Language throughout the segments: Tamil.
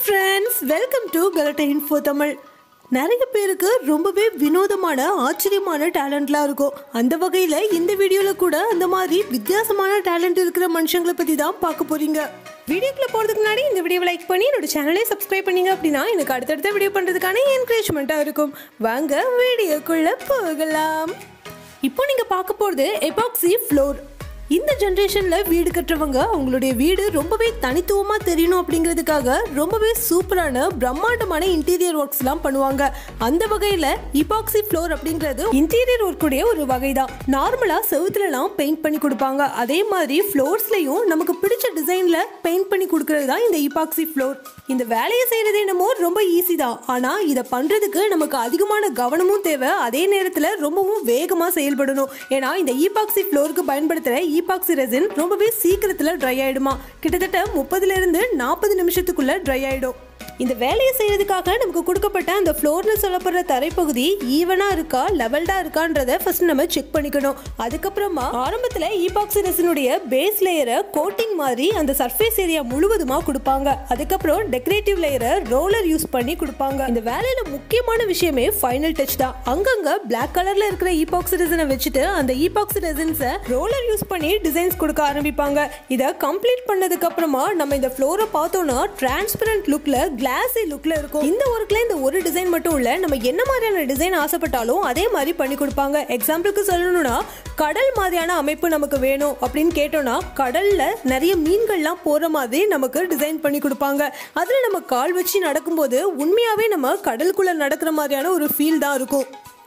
friends welcome to Galatta info Tamil நிறைய பேருக்கு ரொம்பவே வினோதமான ஆச்சரியமான டேலண்ட்லாம் இருக்கும் அந்த வகையில் இந்த வீடியோவில் கூட அந்த மாதிரி வித்தியாசமான டேலண்ட் இருக்கிற மனுஷங்களை பற்றி தான் பார்க்க போறீங்க வீடியோக்குள்ள போகிறதுக்கு முன்னாடி இந்த வீடியோவை லைக் பண்ணி என்னோட சேனலை சப்ஸ்கிரைப் பண்ணீங்க அப்படின்னா எனக்கு அடுத்தடுத்த வீடியோ பண்ணுறதுக்கான என்கரேஜ்மெண்ட்டாக இருக்கும் வாங்க வீடியோக்குள்ளே போகலாம் இப்போ நீங்கள் பார்க்க போகிறது எபாக்சி ஃப்ளோர் இந்த ஜென்ரேஷனில் வீடு கட்டுறவங்க அவங்களுடைய வீடு ரொம்பவே தனித்துவமாக தெரியணும் அப்படிங்கிறதுக்காக ரொம்பவே சூப்பரான பிரம்மாண்டமான இன்டீரியர் ஒர்க்ஸ்லாம் பண்ணுவாங்க அந்த வகையில் இபாக்சி ஃப்ளோர் அப்படிங்கிறது இன்டீரியர் ஒர்க்குடைய ஒரு வகை தான் நார்மலாக செவுத்துலலாம் பெயிண்ட் பண்ணி கொடுப்பாங்க அதே மாதிரி ஃப்ளோர்ஸ்லையும் நமக்கு பிடிச்ச டிசைனில் பெயிண்ட் பண்ணி கொடுக்கறது தான் இந்த இபாக்சி ஃப்ளோர் இந்த வேலையை செய்கிறது என்னமோ ரொம்ப ஈஸி தான் ஆனால் இதை பண்ணுறதுக்கு நமக்கு அதிகமான கவனமும் தேவை அதே நேரத்தில் ரொம்பவும் வேகமாக செயல்படணும் ஏன்னா இந்த ஈபாக்சி ஃப்ளோருக்கு பயன்படுத்துகிற ஈபாக்சி ரெசின் ரொம்பவே சீக்கிரத்தில் ட்ரை ஆகிடுமா கிட்டத்தட்ட முப்பதுலேருந்து நாற்பது நிமிஷத்துக்குள்ளே ட்ரை ஆகிடும் இந்த வேலையை செய்யறதுக்காக நமக்கு கொடுக்கப்பட்ட அந்த ஃப்ளோர்னு சொல்லப்படுற தரைப்பகுதி ஈவனா இருக்கா லெவல்டா இருக்கான்றத ஃபர்ஸ்ட் நம்ம செக் பண்ணிக்கணும் அதுக்கப்புறமா ஆரம்பத்துல ஈபாக்சி ரெசினுடைய பேஸ் லேயரை கோட்டிங் மாதிரி அந்த சர்ஃபேஸ் ஏரியா முழுவதுமா கொடுப்பாங்க அதுக்கப்புறம் டெக்கரேட்டிவ் லேயரை ரோலர் யூஸ் பண்ணி கொடுப்பாங்க இந்த வேலையில முக்கியமான விஷயமே ஃபைனல் டச் தான் அங்கங்க பிளாக் கலர்ல இருக்கிற ஈபாக்சி ரெசினை வச்சுட்டு அந்த ஈபாக்சி ரெசின்ஸை ரோலர் யூஸ் பண்ணி டிசைன்ஸ் கொடுக்க ஆரம்பிப்பாங்க இதை கம்ப்ளீட் பண்ணதுக்கு அப்புறமா நம்ம இந்த ஃப்ளோரை பார்த்தோம்னா டிரான்ஸ்பரண்ட் லுக்ல கிளாஸி லுக்ல இருக்கும் இந்த ஒர்க்ல இந்த ஒரு டிசைன் மட்டும் இல்ல நம்ம என்ன மாதிரியான டிசைன் ஆசைப்பட்டாலும் அதே மாதிரி பண்ணி கொடுப்பாங்க எக்ஸாம்பிளுக்கு சொல்லணும்னா கடல் மாதிரியான அமைப்பு நமக்கு வேணும் அப்படின்னு கேட்டோம்னா கடல்ல நிறைய மீன்கள்லாம் போற மாதிரி நமக்கு டிசைன் பண்ணி கொடுப்பாங்க அதுல நம்ம கால் வச்சு நடக்கும்போது உண்மையாவே நம்ம கடலுக்குள்ள நடக்கிற மாதிரியான ஒரு ஃபீல் தான் இருக்கும்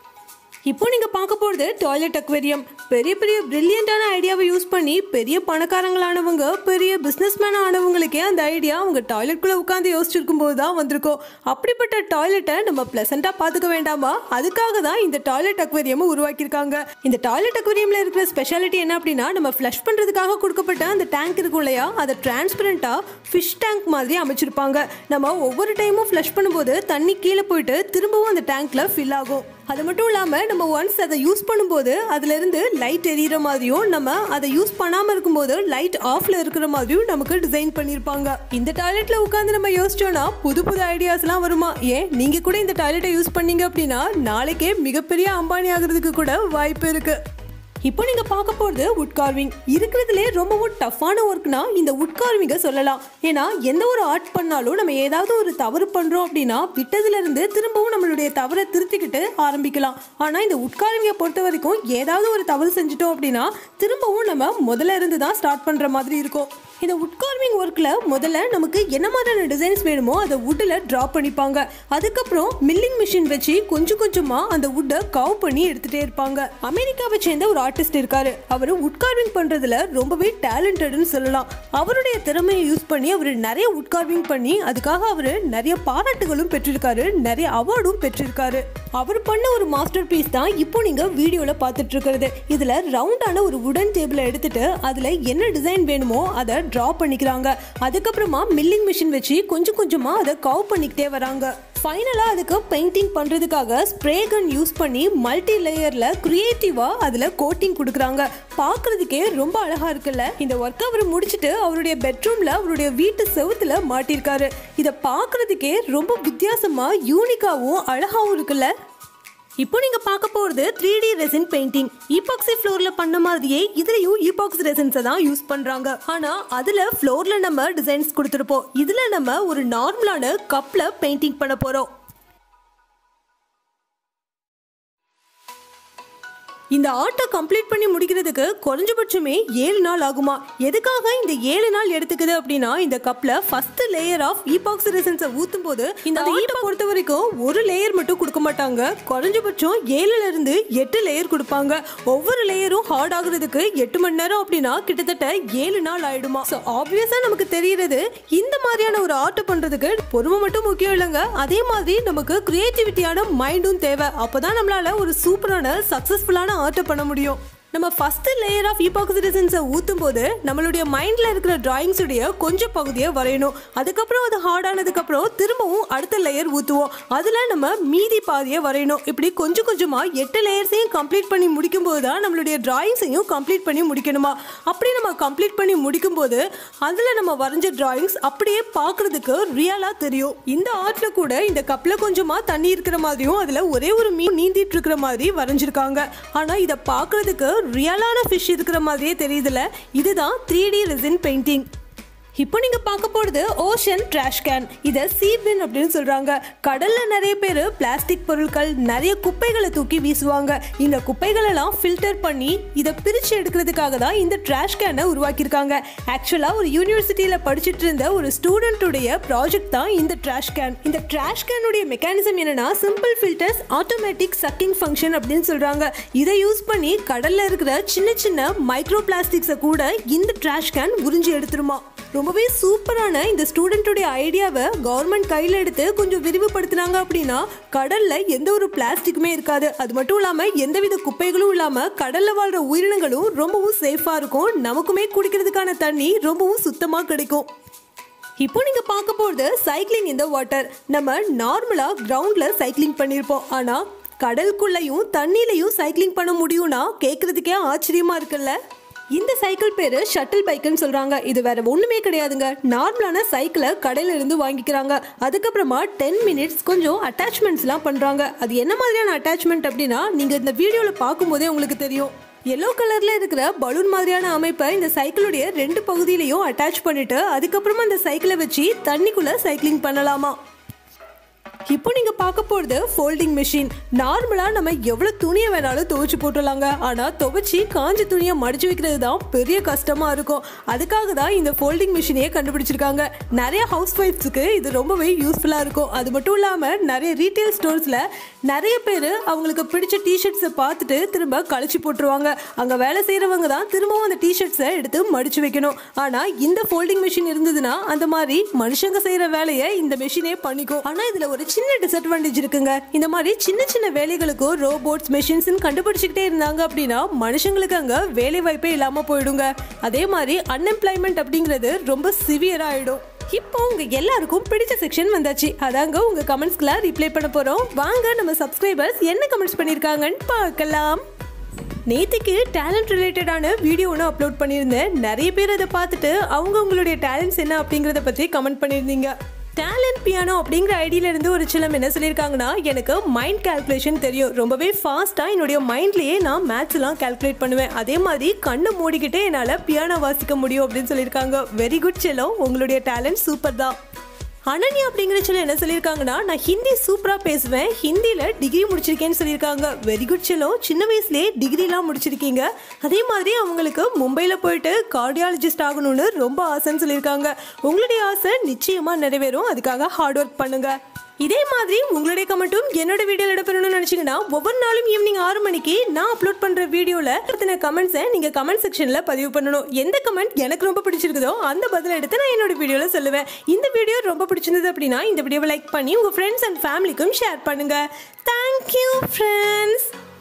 இப்போ நீங்க பார்க்க போறது டாய்லெட் அக்வேரியம் பெரிய பெரிய பிரில்லியண்டான ஐடியாவை யூஸ் பண்ணி பெரிய பணக்காரங்களானவங்க பெரிய பிசினஸ் மேன் ஆனவங்களுக்கே அந்த ஐடியா அவங்க டாய்லெட்குள்ள உட்காந்து யோசிச்சிருக்கும் போது தான் வந்திருக்கோம் அப்படிப்பட்ட டாய்லெட்டை நம்ம பிளசண்டா பாத்துக்க வேண்டாமா அதுக்காக தான் இந்த டாய்லெட் அக்வேரியம் உருவாக்கியிருக்காங்க இந்த டாய்லெட் அக்வேரியம்ல இருக்கிற ஸ்பெஷாலிட்டி என்ன அப்படின்னா நம்ம ஃப்ளஷ் பண்றதுக்காக கொடுக்கப்பட்ட அந்த டேங்க் இருக்கும் இல்லையா அதை டிரான்ஸ்பரண்டா ஃபிஷ் டேங்க் மாதிரி அமைச்சிருப்பாங்க நம்ம ஒவ்வொரு டைமும் ஃப்ளஷ் பண்ணும்போது தண்ணி கீழே போயிட்டு திரும்பவும் அந்த டேங்க்ல ஃபில் ஆகும் அது மட்டும் இல்லாமல் நம்ம ஒன்ஸ் அதை யூஸ் பண்ணும்போது அதுலேருந்து லைட் எரியிற மாதிரியும் நம்ம அதை யூஸ் பண்ணாமல் இருக்கும்போது லைட் ஆஃப்ல இருக்கிற மாதிரியும் நமக்கு டிசைன் பண்ணியிருப்பாங்க இந்த டாய்லெட்ல உட்காந்து நம்ம யோசிச்சோம்னா புது புது ஐடியாஸ்லாம் வருமா ஏன் நீங்க கூட இந்த டாய்லெட்டை யூஸ் பண்ணீங்க அப்படின்னா நாளைக்கே மிகப்பெரிய அம்பானி ஆகிறதுக்கு கூட வாய்ப்பு இருக்கு இப்போ நீங்க பார்க்க போறது உட் கார்விங் இருக்கிறதுலே ரொம்பவும் டஃப்பான ஒர்க்னா இந்த உட் கார்விங்கை சொல்லலாம் ஏன்னா எந்த ஒரு ஆர்ட் பண்ணாலும் நம்ம ஏதாவது ஒரு தவறு பண்றோம் அப்படின்னா விட்டதுல இருந்து திரும்பவும் நம்மளுடைய தவறை திருத்திக்கிட்டு ஆரம்பிக்கலாம் ஆனா இந்த உட் கார்விங்கை பொறுத்த வரைக்கும் ஏதாவது ஒரு தவறு செஞ்சுட்டோம் அப்படின்னா திரும்பவும் நம்ம முதல்ல இருந்து தான் ஸ்டார்ட் பண்ற மாதிரி இருக்கும் இந்த உட் கார்விங் ஒர்க்கில் முதல்ல நமக்கு என்ன மாதிரியான டிசைன்ஸ் வேணுமோ அதை வுட்டில் ட்ரா பண்ணிப்பாங்க அதுக்கப்புறம் மில்லிங் மிஷின் வச்சு கொஞ்சம் கொஞ்சமாக அந்த வுட்டை கவ் பண்ணி எடுத்துகிட்டே இருப்பாங்க அமெரிக்காவை சேர்ந்த ஒரு ஆர்டிஸ்ட் இருக்காரு அவர் உட் கார்விங் பண்ணுறதுல ரொம்பவே டேலண்டட்னு சொல்லலாம் அவருடைய திறமையை யூஸ் பண்ணி அவர் நிறைய உட் கார்விங் பண்ணி அதுக்காக அவர் நிறைய பாராட்டுகளும் பெற்றிருக்காரு நிறைய அவார்டும் பெற்றிருக்காரு அவர் பண்ண ஒரு மாஸ்டர் பீஸ் தான் இப்போ நீங்கள் வீடியோவில் பார்த்துட்டு இருக்கிறது இதில் ரவுண்டான ஒரு உடன் டேபிளை எடுத்துட்டு அதில் என்ன டிசைன் வேணுமோ அதை ட்ரா பண்ணிக்கிறாங்க அதுக்கப்புறமா மில்லிங் மிஷின் வச்சு கொஞ்சம் கொஞ்சமாக அதை கவ் பண்ணிக்கிட்டே வராங்க ஃபைனலாக அதுக்கு பெயிண்டிங் பண்ணுறதுக்காக ஸ்ப்ரே கன் யூஸ் பண்ணி மல்டி லேயரில் க்ரியேட்டிவாக அதில் கோட்டிங் கொடுக்குறாங்க பார்க்குறதுக்கே ரொம்ப அழகாக இருக்குல்ல இந்த ஒர்க்கை அவர் முடிச்சுட்டு அவருடைய பெட்ரூமில் அவருடைய வீட்டு செவுத்துல மாட்டியிருக்காரு இதை பார்க்குறதுக்கே ரொம்ப வித்தியாசமாக யூனிக்காகவும் அழகாகவும் இருக்குல்ல இப்போ நீங்க பார்க்க போறது three D resin painting epoxy ஃப்ளோர்ல பண்ண மாதிரியே இதுலயும் ஈபாக்சி ரெசின்ஸை தான் யூஸ் பண்றாங்க ஆனா அதுல ஃப்ளோர்ல நம்ம டிசைன்ஸ் கொடுத்துருப்போம் இதுல நம்ம ஒரு நார்மலான கப்ல பெயிண்டிங் பண்ண போறோம் இந்த ஆர்ட்டை கம்ப்ளீட் பண்ணி முடிக்கிறதுக்கு குறைஞ்சபட்சமே ஏழு நாள் ஆகுமா எதுக்காக இந்த ஏழு நாள் எடுத்துக்குது அப்படின்னா இந்த கப்ல ஃபர்ஸ்ட் லேயர் ஆஃப் ஈபாக்சி ரெசன்ஸை ஊத்தும் போது இந்த ஆர்ட்டை பொறுத்த வரைக்கும் ஒரு லேயர் மட்டும் கொடுக்க மாட்டாங்க குறைஞ்சபட்சம் ஏழுல இருந்து எட்டு லேயர் கொடுப்பாங்க ஒவ்வொரு லேயரும் ஹார்ட் ஆகுறதுக்கு எட்டு மணி நேரம் அப்படின்னா கிட்டத்தட்ட ஏழு நாள் ஆயிடுமா ஸோ ஆப்வியஸா நமக்கு தெரியுறது இந்த மாதிரியான ஒரு ஆர்ட் பண்றதுக்கு பொறுமை மட்டும் முக்கியம் இல்லைங்க அதே மாதிரி நமக்கு கிரியேட்டிவிட்டியான மைண்டும் தேவை அப்பதான் நம்மளால ஒரு சூப்பரான சக்சஸ்ஃபுல்லான ஆர்ட்டை பண்ண முடியும் நம்ம ஃபர்ஸ்ட் லேயர் ஆஃப் ஈபாக்சி ரெசின்ஸை ஊற்றும் போது நம்மளுடைய மைண்டில் இருக்கிற டிராயிங்ஸ் உடைய கொஞ்சம் பகுதியை வரையணும் அதுக்கப்புறம் அது ஹார்ட் ஆனதுக்கப்புறம் திரும்பவும் அடுத்த லேயர் ஊற்றுவோம் அதில் நம்ம மீதி பாதியை வரையணும் இப்படி கொஞ்சம் கொஞ்சமாக எட்டு லேயர்ஸையும் கம்ப்ளீட் பண்ணி முடிக்கும்போது தான் நம்மளுடைய டிராயிங்ஸையும் கம்ப்ளீட் பண்ணி முடிக்கணுமா அப்படி நம்ம கம்ப்ளீட் பண்ணி முடிக்கும்போது அதில் நம்ம வரைஞ்ச டிராயிங்ஸ் அப்படியே பார்க்கறதுக்கு ரியலாக தெரியும் இந்த ஆர்ட்டில் கூட இந்த கப்பில் கொஞ்சமாக தண்ணி இருக்கிற மாதிரியும் அதில் ஒரே ஒரு மீன் நீந்திட்டு இருக்கிற மாதிரி வரைஞ்சிருக்காங்க ஆனால் இதை பார்க்கறதுக்கு ரியலான ஃபிஷ் இருக்கிற மாதிரியே தெரியுதுல இதுதான் த்ரீ டி ரெசின் பெயிண்டிங் இப்போ நீங்க பார்க்க போறது ஓஷன் ட்ராஷ் கேன் இதை சீபின் அப்படின்னு சொல்றாங்க கடல்ல நிறைய பேர் பிளாஸ்டிக் பொருட்கள் நிறைய குப்பைகளை தூக்கி வீசுவாங்க இந்த குப்பைகள் எல்லாம் ஃபில்டர் பண்ணி இதை பிரிச்சு எடுக்கிறதுக்காக தான் இந்த ட்ராஷ் கேனை உருவாக்கியிருக்காங்க ஆக்சுவலா ஒரு யூனிவர்சிட்டியில படிச்சுட்டு இருந்த ஒரு ஸ்டூடெண்ட்டுடைய ப்ராஜெக்ட் தான் இந்த ட்ராஷ் கேன் இந்த ட்ராஷ் கேனுடைய மெக்கானிசம் என்னன்னா simple filters automatic sucking function அப்படின்னு சொல்றாங்க இதை யூஸ் பண்ணி கடல்ல இருக்கிற சின்ன சின்ன மைக்ரோ பிளாஸ்டிக்ஸை கூட இந்த ட்ராஷ் கேன் உறிஞ்சி எடுத்துருமா ரொம்பவே சூப்பரான இந்த ஸ்டூடெண்ட்டுடைய ஐடியாவை கவர்மெண்ட் கையில் எடுத்து கொஞ்சம் விரிவுபடுத்தினாங்க அப்படின்னா கடல்ல எந்த ஒரு பிளாஸ்டிக்குமே இருக்காது அது மட்டும் இல்லாம எந்தவித குப்பைகளும் இல்லாம கடல்ல வாழ்ற உயிரினங்களும் ரொம்பவும் சேஃபா இருக்கும் நமக்குமே குடிக்கிறதுக்கான தண்ணி ரொம்பவும் சுத்தமா கிடைக்கும் இப்போ நீங்க பார்க்க போறது சைக்கிளிங் இந்த வாட்டர் நம்ம நார்மலா கிரவுண்ட்ல சைக்கிளிங் பண்ணியிருப்போம் ஆனா கடலுக்குள்ளேயும் தண்ணிலையும் சைக்கிளிங் பண்ண முடியும்னா கேட்கறதுக்கே ஆச்சரியமா இருக்குல்ல இந்த சைக்கிள் பேரு ஷட்டில் பைக்குன்னு சொல்றாங்க இது வேற ஒண்ணுமே கிடையாதுங்க நார்மலான சைக்கிளை கடையில இருந்து வாங்கிக்கிறாங்க அதுக்கப்புறமா டென் மினிட்ஸ் கொஞ்சம் அட்டாச்மெண்ட்ஸ்லாம் பண்றாங்க அது என்ன மாதிரியான அட்டாச்மெண்ட் அப்படின்னா நீங்க இந்த வீடியோல பார்க்கும்போதே உங்களுக்கு தெரியும் எல்லோ கலர்ல இருக்கிற பலூன் மாதிரியான அமைப்பை இந்த சைக்கிளுடைய ரெண்டு பகுதியிலையும் அட்டாச் பண்ணிட்டு அதுக்கப்புறமா அந்த சைக்கிளை வச்சு தண்ணிக்குள்ள சைக்கிளிங் பண்ணலாமா இப்போ நீங்க பார்க்க போறது ஃபோல்டிங் மிஷின் நார்மலா நம்ம எவ்வளவு துணியை வேணாலும் துவைச்சு போட்டுடலாங்க ஆனா துவைச்சி காஞ்ச துணியை மடிச்சு வைக்கிறது தான் பெரிய கஷ்டமா இருக்கும் அதுக்காக தான் இந்த ஃபோல்டிங் மிஷினையே கண்டுபிடிச்சிருக்காங்க நிறைய ஹவுஸ் ஒய்ஃப்ஸுக்கு இது ரொம்பவே யூஸ்ஃபுல்லா இருக்கும் அது மட்டும் இல்லாம நிறைய ரீட்டைல் ஸ்டோர்ஸ்ல நிறைய பேர் அவங்களுக்கு பிடிச்ச டிஷர்ட்ஸை பார்த்துட்டு திரும்ப கழிச்சு போட்டுருவாங்க அங்க வேலை செய்யறவங்க தான் திரும்பவும் அந்த டிஷர்ட்ஸை எடுத்து மடிச்சு வைக்கணும் ஆனா இந்த ஃபோல்டிங் மிஷின் இருந்ததுன்னா அந்த மாதிரி மனுஷங்க செய்யற வேலையை இந்த மிஷினே பண்ணிக்கும் ஆனா இதுல ஒரு சின்ன டிஸ்அட்வான்டேஜ் இருக்குங்க இந்த மாதிரி சின்ன சின்ன வேலைகளுக்கும் ரோபோட்ஸ் மெஷின்ஸ் கண்டுபிடிச்சிக்கிட்டே இருந்தாங்க அப்படின்னா மனுஷங்களுக்கு அங்க வேலை வாய்ப்பே இல்லாம போயிடுங்க அதே மாதிரி அன்எம்ப்ளாய்மெண்ட் அப்படிங்கிறது ரொம்ப சிவியரா ஆயிடும் இப்போ உங்க எல்லாருக்கும் பிடிச்ச செக்ஷன் வந்தாச்சு அதாங்க உங்க கமெண்ட்ஸ்க்குலாம் ரிப்ளை பண்ண போறோம் வாங்க நம்ம சப்ஸ்கிரைபர்ஸ் என்ன கமெண்ட்ஸ் பண்ணிருக்காங்கன்னு பார்க்கலாம் நேத்திக்கு டேலண்ட் ரிலேட்டடான வீடியோ ஒன்று அப்லோட் பண்ணியிருந்தேன் நிறைய பேர் அதை பார்த்துட்டு அவங்க உங்களுடைய டேலண்ட்ஸ் என்ன அப்படிங்கிறத பற்றி கமெண்ட் பண்ணியிருந்தீங்க டேலண்ட் பியானோ அப்படிங்கிற ஐடியில இருந்து ஒரு சிலம் என்ன சொல்லியிருக்காங்கன்னா எனக்கு மைண்ட் கால்குலேஷன் தெரியும் ரொம்பவே ஃபாஸ்ட்டாக என்னுடைய மைண்ட்லேயே நான் மேத்ஸ்லாம் கால்குலேட் பண்ணுவேன் அதே மாதிரி கண்ணை மூடிக்கிட்டே என்னால் பியானோ வாசிக்க முடியும் அப்படின்னு சொல்லியிருக்காங்க வெரி குட் செல்லம் உங்களுடைய டேலண்ட் சூப்பர் தான் அனன்யா அப்படிங்கிற சில என்ன சொல்லியிருக்காங்கன்னா நான் ஹிந்தி சூப்பராக பேசுவேன் ஹிந்தியில் டிகிரி முடிச்சிருக்கேன்னு சொல்லியிருக்காங்க வெரி குட் செல்லம் சின்ன வயசுலேயே டிகிரிலாம் முடிச்சிருக்கீங்க அதே மாதிரி அவங்களுக்கு மும்பையில் போயிட்டு கார்டியாலஜிஸ்ட் ஆகணும்னு ரொம்ப ஆசைன்னு சொல்லியிருக்காங்க உங்களுடைய ஆசை நிச்சயமாக நிறைவேறும் அதுக்காக ஹார்ட் ஒர்க் பண்ணுங்க இதே மாதிரி உங்களுடைய கமெண்ட்டும் என்னோட வீடியோவில் இடம்பெறணும்னு நினச்சிங்கன்னா ஒவ்வொரு நாளும் ஈவினிங் ஆறு மணிக்கு நான் அப்லோட் பண்ணுற வீடியோவில் பற்றின கமெண்ட்ஸை நீங்கள் கமெண்ட் செக்ஷனில் பதிவு பண்ணணும் எந்த கமெண்ட் எனக்கு ரொம்ப பிடிச்சிருக்குதோ அந்த பதிலை எடுத்து நான் என்னோட வீடியோவில் சொல்லுவேன் இந்த வீடியோ ரொம்ப பிடிச்சிருந்தது அப்படின்னா இந்த வீடியோவை லைக் பண்ணி உங்கள் ஃப்ரெண்ட்ஸ் அண்ட் ஃபேமிலிக்கும் ஷேர் பண்ணுங்கள் தேங்க்யூ ஃப்ரெண்ட்ஸ்